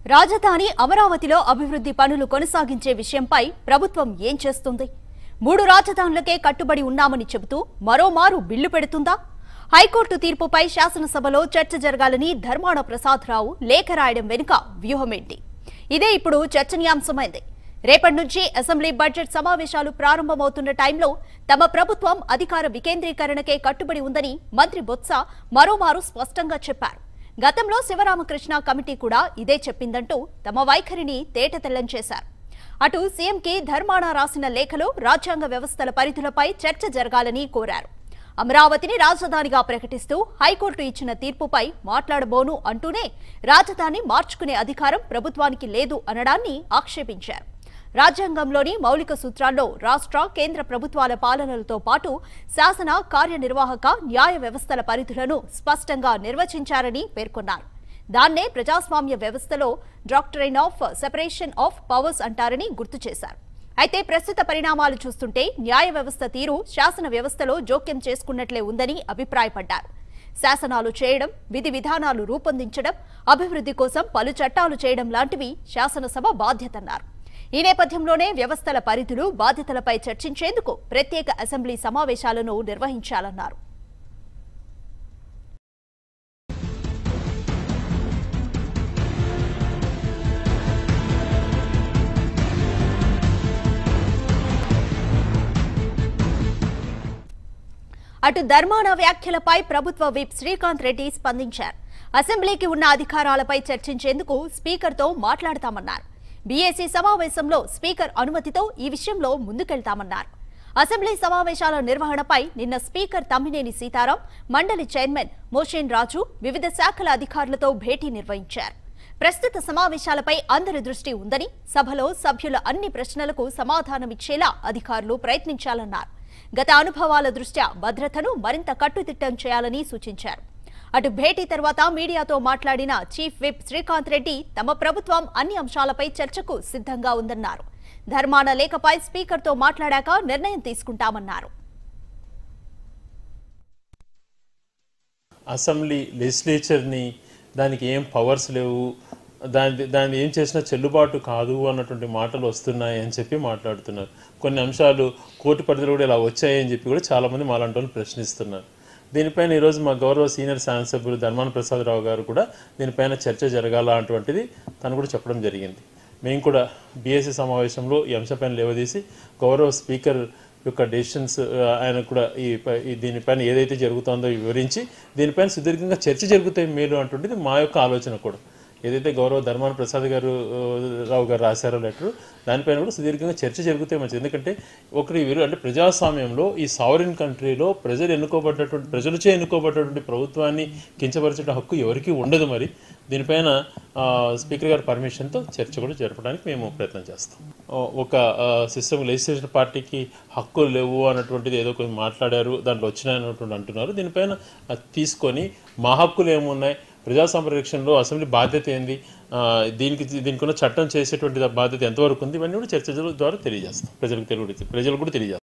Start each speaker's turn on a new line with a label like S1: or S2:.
S1: రాజధాని అమరావతిలో అభివృద్ధి పనులు కొనసాగించే విషయంపై ప్రభుత్వం ఏం చేస్తుంది మూడు రాజధానులకే కట్టుబడి ఉన్నామని చెబుతూ మరోమారు బిల్లు పెడుతుందా హైకోర్టు తీర్పుపై శాసనసభలో చర్చ జరగాలని ధర్మాన ప్రసాదరావు లేఖ రాయడం వెనుక వ్యూహమేంటి ఇదే ఇప్పుడు చర్చనీయాంశమైంది రేపటి నుంచి అసెంబ్లీ బడ్జెట్ సమావేశాలు ప్రారంభమవుతున్న టైంలో తమ ప్రభుత్వం అధికార వికేంద్రీకరణకే కట్టుబడి ఉందని మంత్రి బొత్స మరోమారు స్పష్టంగా చెప్పారు గతంలో శివరామకృష్ణ కమిటీ కూడా ఇదే చెప్పిందంటూ తమ వైఖరిని తేటతెల్లం చేశారు అటు సీఎంకి ధర్మాన రాసిన లేఖలో రాజ్యాంగ వ్యవస్థల పరిధులపై చర్చ జరగాలని కోరారు అమరావతిని రాజధానిగా ప్రకటిస్తూ హైకోర్టు ఇచ్చిన తీర్పుపై మాట్లాడబోను అంటూనే రాజధాని మార్చుకునే అధికారం ప్రభుత్వానికి లేదు అనడాన్ని ఆక్షేపించారు రాజ్యాంగంలోని మౌలిక సూత్రాల్లో రాష్ట్ర కేంద్ర ప్రభుత్వాల పాలనలతో పాటు శాసన కార్యనిర్వాహక న్యాయ వ్యవస్థల పరిధులను స్పష్టంగా నిర్వచించారని పేర్కొన్నారు దాన్నే ప్రజాస్వామ్య వ్యవస్థలో doctrine of separation of powers అంటారని గుర్తు చేశారు అయితే ప్రస్తుత పరిణామాలు చూస్తుంటే న్యాయ వ్యవస్థ తీరు శాసన వ్యవస్థలో జోక్యం చేసుకున్నట్లే ఉందని అభిప్రాయపడ్డారు శాసనాలు చేయడం విధి విధానాలు రూపొందించడం అభివృద్ధి కోసం పలు చట్టాలు చేయడం లాంటివి శాసనసభ బాధ్యతన్నారు ఈ నేపథ్యంలోనే వ్యవస్థల పరిధులు బాధ్యతలపై చర్చించేందుకు ప్రత్యేక అసెంబ్లీ సమావేశాలను నిర్వహించాలన్నారు అటు ధర్మాన వ్యాఖ్యలపై ప్రభుత్వ విప్ శ్రీకాంత్ రెడ్డి స్పందించారు అసెంబ్లీకి ఉన్న అధికారాలపై చర్చించేందుకు స్పీకర్తో మాట్లాడతామన్నారు బీఏసీ సమావేశంలో స్పీకర్ అనుమతితో ఈ విషయంలో ముందుకెళ్తామన్నారు అసెంబ్లీ సమావేశాల నిర్వహణపై నిన్న స్పీకర్ తమ్మినేని సీతారాం మండలి చైర్మన్ మోషేన్ రాజు వివిధ శాఖల అధికారులతో భేటీ నిర్వహించారు ప్రస్తుత సమావేశాలపై అందరి దృష్టి ఉందని సభలో సభ్యుల అన్ని ప్రశ్నలకు సమాధానమిచ్చేలా అధికారులు ప్రయత్నించాలన్నారు గత అనుభవాల దృష్ట్యా భద్రతను మరింత కట్టుదిట్టం చేయాలని సూచించారు అటు భేటీ తర్వాత మీడియాతో మాట్లాడిన చీఫ్ విప్ శ్రీకాంత్ రెడ్డి తమ ప్రభుత్వం అన్ని అంశాలపై చర్చకు సిద్ధంగా ఉందన్నారు ధర్మాన లేఖపై స్పీకర్తో మాట్లాడాక నిర్ణయం తీసుకుంటామన్నారు
S2: అసెంబ్లీ లెజిస్లేచర్ని దానికి ఏం పవర్స్ లేవు దాని దాన్ని ఏం చేసినా చెల్లుబాటు కాదు అన్నటువంటి మాటలు వస్తున్నాయి అని చెప్పి మాట్లాడుతున్నారు కొన్ని అంశాలు కోర్టు పరిధిలో కూడా ఇలా వచ్చాయని చెప్పి కూడా చాలామంది మాలాంటి వాళ్ళు ప్రశ్నిస్తున్నారు దీనిపైన ఈరోజు మా గౌరవ సీనియర్ శాసనసభ్యులు ధర్మాన ప్రసాదరావు గారు కూడా దీనిపైన చర్చ జరగాల అటువంటిది తను కూడా చెప్పడం జరిగింది మేము కూడా బీఎస్సీ సమావేశంలో ఈ అంశంపైన లేవదీసి గౌరవ స్పీకర్ యొక్క డెసిషన్స్ ఆయన కూడా ఈ ప- ఈ దీనిపైన ఏదైతే జరుగుతుందో వివరించి దీనిపైన సుదీర్ఘంగా చర్చ జరుగుతాయి మేలు అంటుండేది మా యొక్క ఆలోచన కూడా ఏదైతే గౌరవ ధర్మాన ప్రసాద్ గారు ఆ, రావు గారు రాశారో లెటర్ దానిపైన కూడా సుదీర్ఘంగా చర్చ జరుగుతాయి మంచిది ఎందుకంటే ఒకటి వీరు అంటే ప్రజాస్వామ్యంలో ఈ సావరిన్ కంట్రీలో ప్రజలు ఎన్నుకోబడ్డటువంటి ప్రజలచే ఎన్నుకోబడ్డటువంటి ప్రభుత్వాన్ని కించపరిచే హక్కు ఎవరికీ ఉండదు మరి దీనిపైన ఆ, స్పీకర్ గారి పర్మిషన్తో చర్చ కూడా జరపడానికి మేము ప్రయత్నం చేస్తాం ఆ, ఒక సిస్టమ్ లెజిస్లేషన్ పార్టీకి హక్కులు లేవు అన్నటువంటిది ఏదో కొంచెం మాట్లాడారు దాంట్లో వచ్చినాయి అన్నటువంటి అంటున్నారు దీనిపైన అది తీసుకొని మా హక్కులు ఏమున్నాయి ప్రజా సంరక్షణలో అసెంబ్లీ బాధ్యత ఏంది ఆ, దీనికి దీనికి ఉన్న చట్టం చేసేటువంటి బాధ్యత ఎంతవరకు ఉంది ఇవన్నీ కూడా చర్చల ద్వారా తెలియజేస్తాం ప్రజలకు తెలియ ప్రజలకు కూడా తెలియజేస్తాం